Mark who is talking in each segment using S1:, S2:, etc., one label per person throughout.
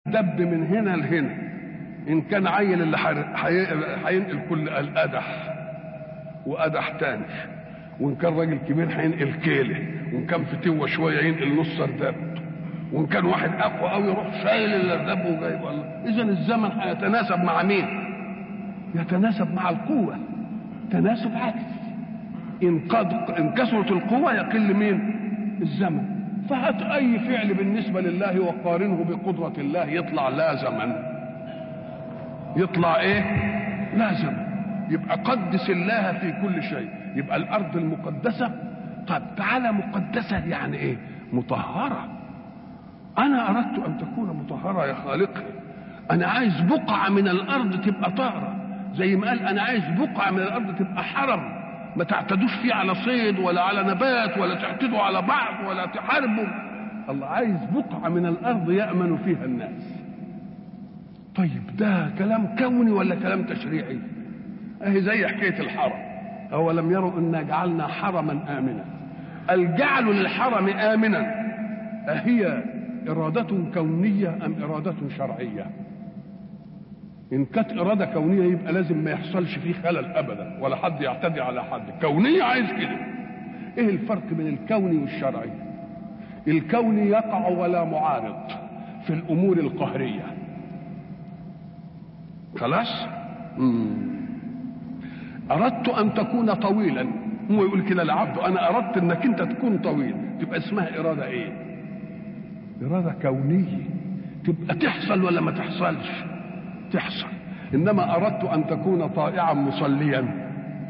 S1: دب من هنا لهنا ان كان عيل اللي هينقل كل القدح وقدح تاني وان كان راجل كبير هينقل كيله وان كان فتوه شويه ينقل نص ارداب وان كان واحد اقوى قوي يروح شايل الارداب وجايبه اذا الزمن هيتناسب مع مين؟ يتناسب مع القوه تناسب عكس ان قد ان كثرت القوه يقل مين؟ الزمن فهات اي فعل بالنسبه لله وقارنه بقدره الله يطلع لا زمن يطلع ايه لا زمن يبقى قدس الله في كل شيء يبقى الارض المقدسه طب تعالى مقدسه يعني ايه مطهره انا اردت ان تكون مطهره يا خالقي انا عايز بقعه من الارض تبقى طاهره زي ما قال انا عايز بقعه من الارض تبقى حرم ما تعتدوش فيه على صيد ولا على نبات ولا تعتدوا على بعض ولا تحاربوا الله عايز بقعة من الأرض يأمن فيها الناس طيب ده كلام كوني ولا كلام تشريعي اهي زي حكاية الحرم أولم يروا إنا جعلنا حرما آمنا الجعل للحرم آمنا أهي إرادة كونية أم إرادة شرعية ان كانت اراده كونيه يبقى لازم ما يحصلش فيه خلل ابدا ولا حد يعتدي على حد كونيه عايز كده ايه الفرق بين الكوني والشرعي الكوني يقع ولا معارض في الامور القهريه خلاص مم. اردت ان تكون طويلا هو يقول كده العبد انا اردت انك انت تكون طويل تبقى اسمها اراده ايه اراده كونيه تبقى تحصل ولا ما تحصلش تحصل انما اردت ان تكون طائعا مصليا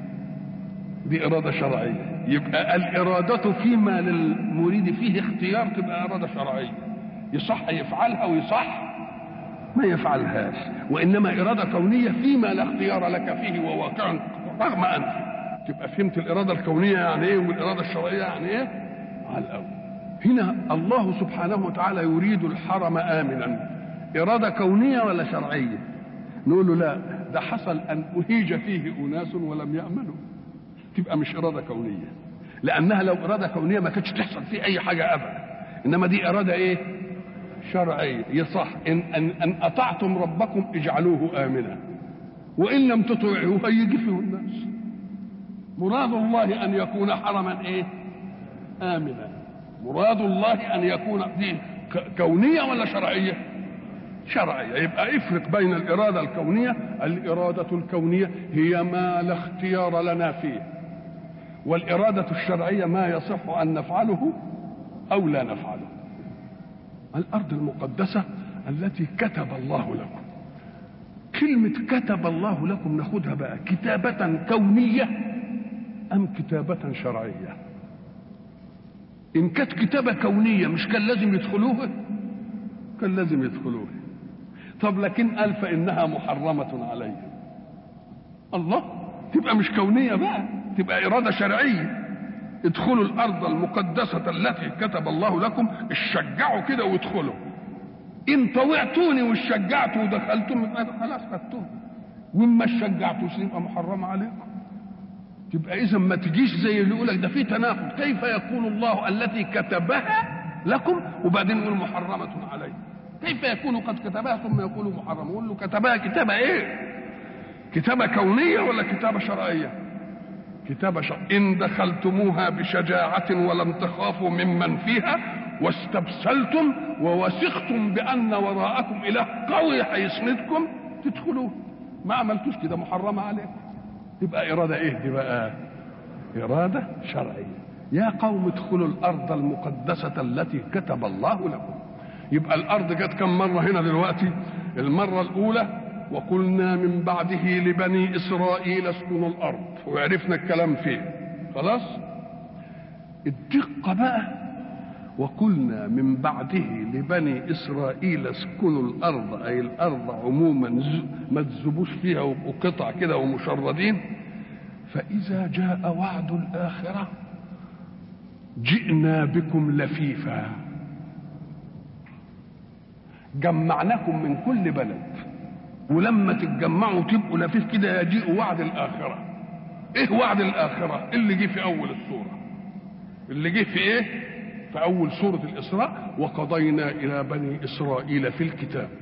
S1: دي اراده شرعيه يبقى الاراده فيما للمريد فيه اختيار تبقى اراده شرعيه يصح يفعلها ويصح ما يفعلهاش وانما اراده كونيه فيما لا اختيار لك فيه وواقع رغم انف تبقى فهمت الاراده الكونيه يعني ايه والاراده الشرعيه يعني ايه على الاول هنا الله سبحانه وتعالى يريد الحرم امنا اراده كونيه ولا شرعيه نقول له لا ده حصل ان اهيج فيه اناس ولم يامنوا تبقى مش اراده كونيه لانها لو اراده كونيه ما كانتش تحصل فيه اي حاجه ابدا انما دي اراده ايه شرعيه يصح ان ان, أن اطعتم ربكم اجعلوه امنا وان لم تطيعوه هيجي فيه الناس مراد الله ان يكون حرما ايه امنا مراد الله ان يكون دي كونيه ولا شرعيه شرعية يبقى افرق بين الإرادة الكونية الإرادة الكونية هي ما لا اختيار لنا فيه والإرادة الشرعية ما يصح أن نفعله أو لا نفعله الأرض المقدسة التي كتب الله لكم كلمة كتب الله لكم ناخدها بقى كتابة كونية أم كتابة شرعية إن كانت كتابة كونية مش كان لازم يدخلوها كان لازم يدخلوها طب لكن قال فإنها محرمة عليهم الله تبقى مش كونية بقى تبقى إرادة شرعية ادخلوا الأرض المقدسة التي كتب الله لكم اشجعوا كده وادخلوا إن طوعتوني وشجعتوا ودخلتم خلاص خدتم وما شجعتوش يبقى محرمة عليكم تبقى إذا ما تجيش زي اللي يقول لك ده في تناقض كيف يكون الله التي كتبها لكم وبعدين يقول محرمة عليكم كيف يكون قد كتبها ثم يقول محرم يقول له كتبها كتابة ايه كتابة كونية ولا كتابة شرعية كتابة شرعية إن دخلتموها بشجاعة ولم تخافوا ممن فيها واستبسلتم ووثقتم بأن وراءكم إله قوي هيسندكم تدخلوا ما عملتوش كده محرمة عليكم تبقى إرادة إيه دي بقى إرادة شرعية يا قوم ادخلوا الأرض المقدسة التي كتب الله لكم يبقى الارض جت كم مره هنا دلوقتي المره الاولى وقلنا من بعده لبني اسرائيل اسكنوا الارض وعرفنا الكلام فيه خلاص الدقه بقى وقلنا من بعده لبني اسرائيل اسكنوا الارض اي الارض عموما ما تذبوش فيها وقطع كده ومشردين فاذا جاء وعد الاخره جئنا بكم لفيفا جمعناكم من كل بلد ولما تتجمعوا تبقوا لفيف كده يجيء وعد الآخرة ايه وعد الآخرة اللي جه في أول السورة اللي جه في ايه في أول سورة الإسراء وقضينا إلى بني إسرائيل في الكتاب